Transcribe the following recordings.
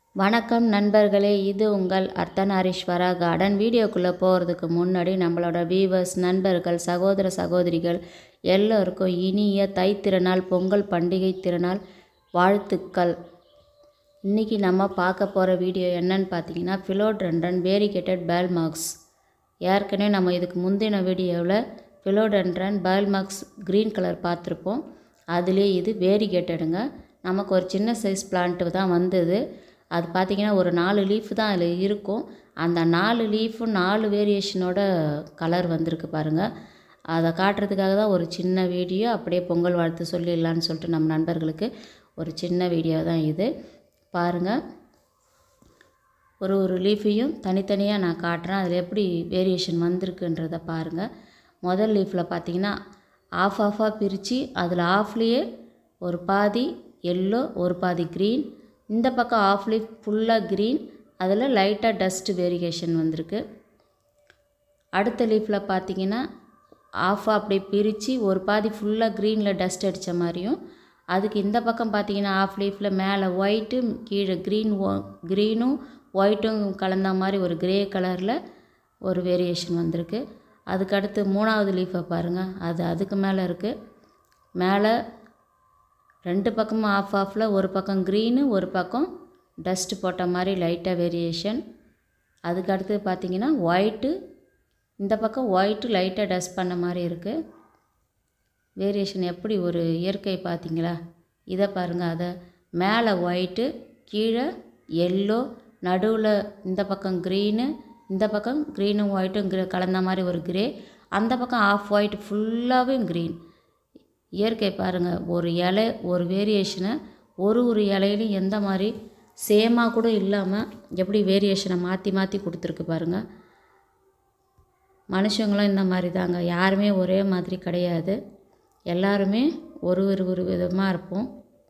வணக்கம் நண்பர்களே இது உங்கள் அர்த்தநாரீஸ்வரா கார்டன் வீடியோக்குள்ளே போகிறதுக்கு முன்னாடி நம்மளோட வீவர்ஸ் நண்பர்கள் சகோதர சகோதரிகள் எல்லோருக்கும் இனிய தை திருநாள் பொங்கல் பண்டிகை திருநாள் வாழ்த்துக்கள் இன்றைக்கி நம்ம பார்க்க போகிற வீடியோ என்னன்னு பார்த்தீங்கன்னா ஃபிலோட்ரண்டன் வேரிகேட்டட் பேல் மார்க்ஸ் ஏற்கனவே நம்ம இதுக்கு முந்தின வீடியோவில் ஃபிலோடென்ட்ரன் பேல் மார்க்ஸ் க்ரீன் கலர் பார்த்துருப்போம் அதுலேயே இது வேரிகேட்டடுங்க நமக்கு ஒரு சின்ன சைஸ் பிளான்ட்டு தான் வந்தது அது பார்த்திங்கன்னா ஒரு நாலு லீஃப் தான் அதில் இருக்கும் அந்த நாலு லீஃபும் நாலு வேரியேஷனோட கலர் வந்திருக்கு பாருங்கள் அதை காட்டுறதுக்காக தான் ஒரு சின்ன வீடியோ அப்படியே பொங்கல் வாழ்த்து சொல்லிடலான்னு சொல்லிட்டு நம்ம நண்பர்களுக்கு ஒரு சின்ன வீடியோ தான் இது பாருங்கள் ஒரு ஒரு லீஃபையும் தனித்தனியாக நான் காட்டுறேன் அதில் எப்படி வேரியேஷன் வந்திருக்குன்றதை பாருங்கள் முதல் லீஃபில் பார்த்தீங்கன்னா ஆஃப் ஆஃபாக பிரித்து அதில் ஆஃப்லேயே ஒரு பாதி எல்லோ ஒரு பாதி க்ரீன் இந்த பக்கம் ஆஃப் லீஃப் ஃபுல்லாக க்ரீன் அதில் லைட்டாக டஸ்ட் வேரியேஷன் வந்திருக்கு அடுத்த லீஃபில் பார்த்தீங்கன்னா ஆஃபாக அப்படியே பிரித்து ஒரு பாதி ஃபுல்லாக க்ரீனில் டஸ்ட் அடித்த மாதிரியும் அதுக்கு இந்த பக்கம் பார்த்தீங்கன்னா ஆஃப் லீஃபில் மேலே ஒயிட்டு கீழே க்ரீன் க்ரீனும் ஒயிட்டும் கலந்த மாதிரி ஒரு க்ரே கலரில் ஒரு வேரியேஷன் வந்திருக்கு அதுக்கு அடுத்து மூணாவது லீஃபை பாருங்கள் அது அதுக்கு மேலே இருக்குது மேலே ரெண்டு பக்கமும் ஆஃப் ஆஃபில் ஒரு பக்கம் க்ரீனு ஒரு பக்கம் டஸ்ட் போட்ட மாதிரி லைட்டாக வேரியேஷன் அதுக்கு அடுத்து பார்த்தீங்கன்னா ஒயிட்டு இந்த பக்கம் ஒயிட்டு லைட்டாக டஸ்ட் பண்ண மாதிரி இருக்குது வேரியேஷன் எப்படி ஒரு இயற்கை பார்த்தீங்களா இதை பாருங்கள் அதை மேலே ஒயிட்டு கீழே எல்லோ நடுவில் இந்த பக்கம் க்ரீனு இந்த பக்கம் க்ரீனும் ஒயிட்டும் கிரே கலந்த மாதிரி ஒரு கிரே அந்த பக்கம் ஆஃப் ஒயிட் ஃபுல்லாகவே க்ரீன் இயற்கை பாருங்கள் ஒரு இலை ஒரு வேரியேஷனை ஒரு ஒரு இலையிலையும் எந்த மாதிரி சேமாக கூட இல்லாமல் எப்படி வேரியேஷனை மாற்றி மாற்றி கொடுத்துருக்கு பாருங்கள் மனுஷங்களும் இந்த மாதிரி தாங்க யாருமே ஒரே மாதிரி கிடையாது எல்லாருமே ஒரு ஒரு ஒரு விதமாக இருப்போம்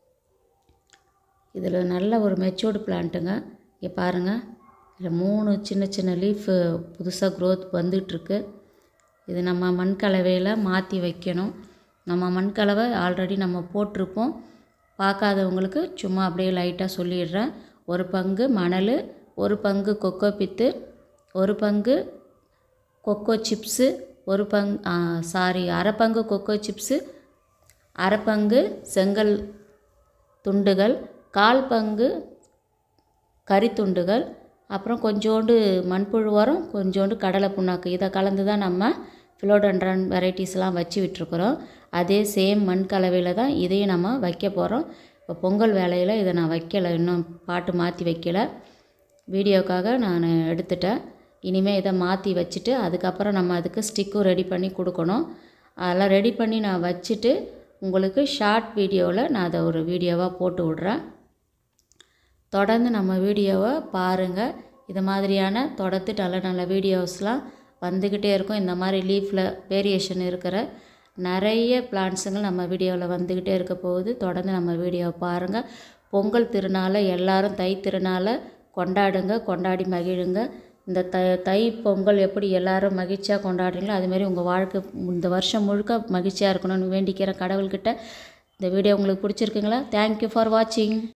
இதில் நல்ல ஒரு மெச்சூர்டு பிளான்ட்டுங்க இங்கே பாருங்கள் இதில் மூணு சின்ன சின்ன லீஃபு புதுசாக க்ரோத் வந்துகிட்ருக்கு இது நம்ம மண் கலவையில் மாற்றி வைக்கணும் நம்ம மண் கலவை ஆல்ரெடி நம்ம போட்டிருப்போம் பார்க்காதவங்களுக்கு சும்மா அப்படியே லைட்டாக சொல்லிடுறேன் ஒரு பங்கு மணல் ஒரு பங்கு கொக்கோ பித்து ஒரு பங்கு கொக்கோ சிப்ஸு ஒரு பங் சாரி அரை பங்கு கொக்கோ சிப்ஸு அரை பங்கு செங்கல் துண்டுகள் கால் பங்கு கறித்துண்டுகள் அப்புறம் கொஞ்சோண்டு மண்புழு உரம் கொஞ்சோண்டு கடலை புண்ணாக்கு இதை கலந்து தான் நம்ம ஃபிலோடென்ட்ரான் வெரைட்டிஸ்லாம் வச்சு விட்டுருக்குறோம் அதே சேம் மண் கலவையில் தான் இதையும் நம்ம வைக்க போகிறோம் இப்போ பொங்கல் வேலையில் இதை நான் வைக்கலை இன்னும் பாட்டு மாற்றி வைக்கல வீடியோக்காக நான் எடுத்துட்டேன் இனிமேல் இதை மாற்றி வச்சுட்டு அதுக்கப்புறம் நம்ம அதுக்கு ஸ்டிக்கும் ரெடி பண்ணி கொடுக்கணும் அதெல்லாம் ரெடி பண்ணி நான் வச்சுட்டு உங்களுக்கு ஷார்ட் வீடியோவில் நான் அதை ஒரு வீடியோவாக போட்டு விட்றேன் தொடர்ந்து நம்ம வீடியோவை பாருங்கள் இது மாதிரியான தொடர்ந்து நல்ல நல்ல வீடியோஸ்லாம் வந்துக்கிட்டே இருக்கும் இந்த மாதிரி லீஃபில் வேரியேஷன் இருக்கிற நிறைய பிளான்ஸுங்கள் நம்ம வீடியோவில் வந்துக்கிட்டே இருக்க போகுது தொடர்ந்து நம்ம வீடியோவை பாருங்கள் பொங்கல் திருநாளை எல்லோரும் தை திருநாளை கொண்டாடுங்க கொண்டாடி மகிழுங்க இந்த த தை பொங்கல் எப்படி எல்லோரும் மகிழ்ச்சியாக கொண்டாடுறீங்களோ அதுமாரி உங்கள் வாழ்க்கை இந்த வருஷம் முழுக்க மகிழ்ச்சியாக இருக்கணும்னு வேண்டிக்கிறேன் கடவுள்கிட்ட இந்த வீடியோ உங்களுக்கு பிடிச்சிருக்குங்களா தேங்க்யூ ஃபார் வாட்சிங்